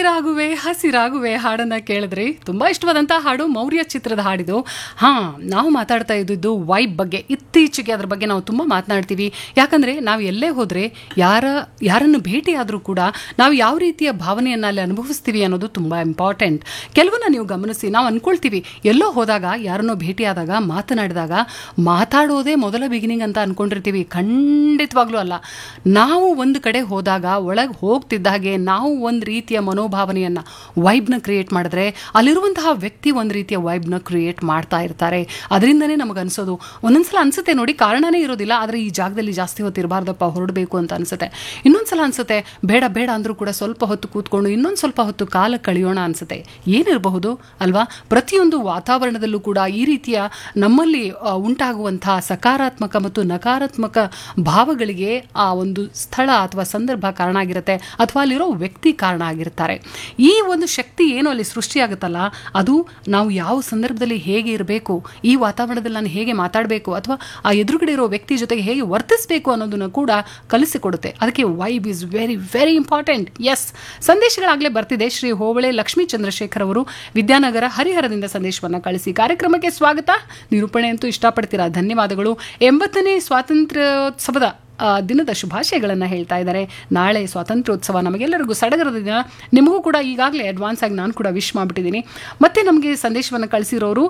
ಹಸಿರಾಗುವೆ ಹಸಿರಾಗುವೆ ಹಾಡನ್ನ ಕೇಳಿದ್ರಿ ತುಂಬಾ ಇಷ್ಟವಾದಂಥ ಹಾಡು ಮೌರ್ಯ ಚಿತ್ರದ ಹಾಡಿದು ಹಾ ನಾವು ಮಾತಾಡ್ತಾ ಇದ್ದಿದ್ದು ವೈಬ್ ಬಗ್ಗೆ ಇತ್ತೀಚೆಗೆ ಅದ್ರ ಬಗ್ಗೆ ನಾವು ತುಂಬಾ ಮಾತನಾಡ್ತೀವಿ ಯಾಕಂದ್ರೆ ನಾವು ಎಲ್ಲೇ ಹೋದ್ರೆ ಯಾರ ಯಾರನ್ನು ಭೇಟಿ ಆದರೂ ಕೂಡ ನಾವು ಯಾವ ರೀತಿಯ ಭಾವನೆಯನ್ನ ಅಲ್ಲಿ ಅನುಭವಿಸ್ತೀವಿ ಅನ್ನೋದು ತುಂಬಾ ಇಂಪಾರ್ಟೆಂಟ್ ಕೆಲವನ್ನ ನೀವು ಗಮನಿಸಿ ನಾವು ಅನ್ಕೊಳ್ತೀವಿ ಎಲ್ಲೋ ಹೋದಾಗ ಯಾರನ್ನೋ ಭೇಟಿಯಾದಾಗ ಮಾತನಾಡಿದಾಗ ಮಾತಾಡೋದೇ ಮೊದಲ ಬಿಗಿನಿಂಗ್ ಅಂತ ಅನ್ಕೊಂಡಿರ್ತೀವಿ ಖಂಡಿತವಾಗ್ಲೂ ಅಲ್ಲ ನಾವು ಒಂದು ಕಡೆ ಹೋದಾಗ ಒಳಗೆ ಹೋಗ್ತಿದ್ದ ಹಾಗೆ ನಾವು ಒಂದು ರೀತಿಯ ಮನೋಭಾವನೆಯನ್ನ ವೈಬ್ನ ಕ್ರಿಯೇಟ್ ಮಾಡಿದ್ರೆ ಅಲ್ಲಿರುವಂತಹ ವ್ಯಕ್ತಿ ಒಂದು ರೀತಿಯ ವೈಬ್ನ ಕ್ರಿಯೇಟ್ ಮಾಡ್ತಾ ಇರ್ತಾರೆ ಅದರಿಂದನೇ ನಮಗೆ ಅನ್ಸೋದು ಒಂದೊಂದ್ಸಲ ಅನ್ಸುತ್ತೆ ನೋಡಿ ಕಾರಣನೇ ಇರೋದಿಲ್ಲ ಆದರೆ ಈ ಜಾಗದಲ್ಲಿ ಜಾಸ್ತಿ ಹೊತ್ತು ಇರಬಾರ್ದಪ್ಪ ಹೊರಡಬೇಕು ಅಂತ ಅನ್ಸುತ್ತೆ ಇನ್ನೊಂದ್ಸಲ ಅನ್ಸುತ್ತೆ ಬೇಡ ಬೇಡ ಅಂದ್ರೂ ಕೂಡ ಸ್ವಲ್ಪ ಹೊತ್ತು ಕೂತ್ಕೊಂಡು ಇನ್ನೊಂದು ಸ್ವಲ್ಪ ಹೊತ್ತು ಕಾಲ ಕಳೆಯೋಣ ಅನ್ಸುತ್ತೆ ಏನಿರಬಹುದು ಅಲ್ವಾ ಪ್ರತಿಯೊಂದು ವಾತಾವರಣದಲ್ಲೂ ಕೂಡ ಈ ರೀತಿಯ ನಮ್ಮಲ್ಲಿ ಆ, ಉಂಟಾಗುವಂತಹ ಸಕಾರಾತ್ಮಕ ಮತ್ತು ನಕಾರಾತ್ಮಕ ಭಾವಗಳಿಗೆ ಆ ಒಂದು ಸ್ಥಳ ಅಥವಾ ಸಂದರ್ಭ ಕಾರಣ ಆಗಿರುತ್ತೆ ಅಥವಾ ಅಲ್ಲಿರೋ ವ್ಯಕ್ತಿ ಕಾರಣ ಆಗಿರ್ತಾರೆ ಈ ಒಂದು ಶಕ್ತಿ ಏನು ಅಲ್ಲಿ ಸೃಷ್ಟಿಯಾಗುತ್ತಲ್ಲ ಅದು ನಾವು ಯಾವ ಸಂದರ್ಭದಲ್ಲಿ ಹೇಗೆ ಇರಬೇಕು ಈ ವಾತಾವರಣದಲ್ಲಿ ನಾನು ಹೇಗೆ ಮಾತಾಡಬೇಕು ಅಥವಾ ಆ ಎದುರುಗಡೆ ಇರೋ ವ್ಯಕ್ತಿ ಜೊತೆಗೆ ಹೇಗೆ ವರ್ತಿಸಬೇಕು ಅನ್ನೋದನ್ನು ಕೂಡ ಕಲಿಸಿಕೊಡುತ್ತೆ ಅದಕ್ಕೆ vibe is very very important yes ಸಂದೇಶಗಳಾಗಲೇ ಬರ್ತಿದೆ ಶ್ರೀ ಹೋಬಳೆ ಲಕ್ಷ್ಮೀ ಚಂದ್ರಶೇಖರ್ ಅವರು ವಿದ್ಯಾನಗರ ಹರಿಹರದಿಂದ ಸಂದೇಶವನ್ನು ಕಳಿಸಿ ಕಾರ್ಯಕ್ರಮಕ್ಕೆ ಸ್ವಾಗತ ನಿರೂಪಣೆ ಅಂತೂ ಇಷ್ಟಪಡ್ತೀರಾ ಧನ್ಯವಾದಗಳು ಎಂಬತ್ತನೇ ಸ್ವಾತಂತ್ರ್ಯೋತ್ಸವದ ಆ, ದಿನದ ಶುಭಾಶಯಗಳನ್ನು ಹೇಳ್ತಾ ಇದ್ದಾರೆ ನಾಳೆ ಸ್ವಾತಂತ್ರ್ಯೋತ್ಸವ ನಮಗೆಲ್ಲರಿಗೂ ಸಡಗರದ ದಿನ ನಿಮಗೂ ಕೂಡ ಈಗಾಗಲೇ ಅಡ್ವಾನ್ಸ್ ಆಗಿ ನಾನು ಕೂಡ ವಿಶ್ ಮಾಡಿಬಿಟ್ಟಿದ್ದೀನಿ ಮತ್ತೆ ನಮಗೆ ಸಂದೇಶವನ್ನು ಕಳಿಸಿರೋರು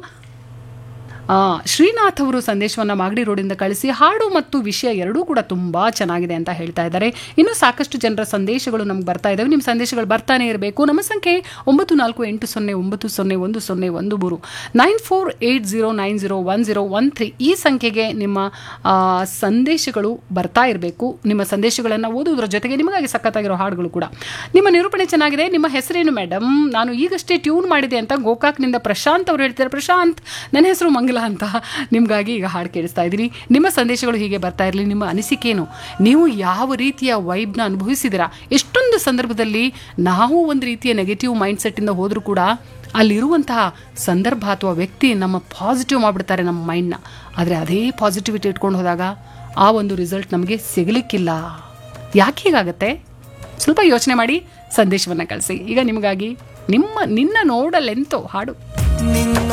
ಆ, ಶ್ರೀನಾಥ್ ಅವರು ಸಂದೇಶವನ್ನ ಮಾಗಡಿ ರೋಡಿಂದ ಕಳಿಸಿ ಹಾಡು ಮತ್ತು ವಿಷಯ ಎರಡೂ ಕೂಡ ತುಂಬಾ ಚೆನ್ನಾಗಿದೆ ಅಂತ ಹೇಳ್ತಾ ಇದ್ದಾರೆ ಇನ್ನು ಸಾಕಷ್ಟು ಜನರ ಸಂದೇಶಗಳು ನಮ್ಗೆ ಬರ್ತಾ ಇದ್ದಾವೆ ನಿಮ್ಮ ಸಂದೇಶಗಳು ಬರ್ತಾನೆ ಇರಬೇಕು ನಮ್ಮ ಸಂಖ್ಯೆ ಒಂಬತ್ತು ನಾಲ್ಕು ಎಂಟು ಸೊನ್ನೆ ಒಂಬತ್ತು ಸೊನ್ನೆ ಒಂದು ಸೊನ್ನೆ ಒಂದು ಮೂರು nine four eight zero nine zero one zero one three ಈ ಸಂಖ್ಯೆಗೆ ನಿಮ್ಮ ಆ, ಸಂದೇಶಗಳು ಬರ್ತಾ ಇರಬೇಕು ನಿಮ್ಮ ಸಂದೇಶಗಳನ್ನು ಓದುವುದರ ಜೊತೆಗೆ ನಿಮಗಾಗಿ ಸಖತ್ತಾಗಿರೋ ಹಾಡುಗಳು ಕೂಡ ನಿಮ್ಮ ನಿರೂಪಣೆ ಚೆನ್ನಾಗಿದೆ ನಿಮ್ಮ ಹೆಸರೇನು ಮೇಡಮ್ ನಾನು ಈಗಷ್ಟೇ ಟ್ಯೂನ್ ಮಾಡಿದೆ ಅಂತ ಗೋಕಾಕ್ನಿಂದ ಪ್ರಶಾಂತ್ ಅವರು ಹೇಳ್ತಾರೆ ಪ್ರಶಾಂತ್ ನನ್ನ ಹೆಸರು ಮಂಗಲ ಅಂತ ನಿಮಗಾಗಿ ಈಗ ಹಾಡು ಕೇಳಿಸ್ತಾ ಇದ್ದೀನಿ ನಿಮ್ಮ ಸಂದೇಶಗಳು ಹೀಗೆ ಬರ್ತಾ ಇರಲಿ ನಿಮ್ಮ ಅನಿಸಿಕೆನು ನೀವು ಯಾವ ರೀತಿಯ ವೈಬ್ನ ಅನುಭವಿಸಿದಿರಾ ಎಷ್ಟೊಂದು ಸಂದರ್ಭದಲ್ಲಿ ನಾವು ಒಂದು ರೀತಿಯ ನೆಗೆಟಿವ್ ಮೈಂಡ್ ಸೆಟ್ಟಿಂದ ಹೋದರೂ ಕೂಡ ಅಲ್ಲಿರುವಂತಹ ಸಂದರ್ಭ ಅಥವಾ ವ್ಯಕ್ತಿ ನಮ್ಮ ಪಾಸಿಟಿವ್ ಮಾಡಿಬಿಡ್ತಾರೆ ನಮ್ಮ ಮೈಂಡ್ನ ಆದರೆ ಅದೇ ಪಾಸಿಟಿವಿಟಿ ಇಟ್ಕೊಂಡು ಹೋದಾಗ ಆ ಒಂದು ರಿಸಲ್ಟ್ ನಮಗೆ ಸಿಗಲಿಕ್ಕಿಲ್ಲ ಯಾಕೆ ಹೀಗಾಗತ್ತೆ ಸ್ವಲ್ಪ ಯೋಚನೆ ಮಾಡಿ ಸಂದೇಶವನ್ನು ಕಳಿಸಿ ಈಗ ನಿಮಗಾಗಿ ನಿಮ್ಮ ನಿನ್ನ ನೋಡಲೆಂತೋ ಹಾಡು ನಿನ್ನ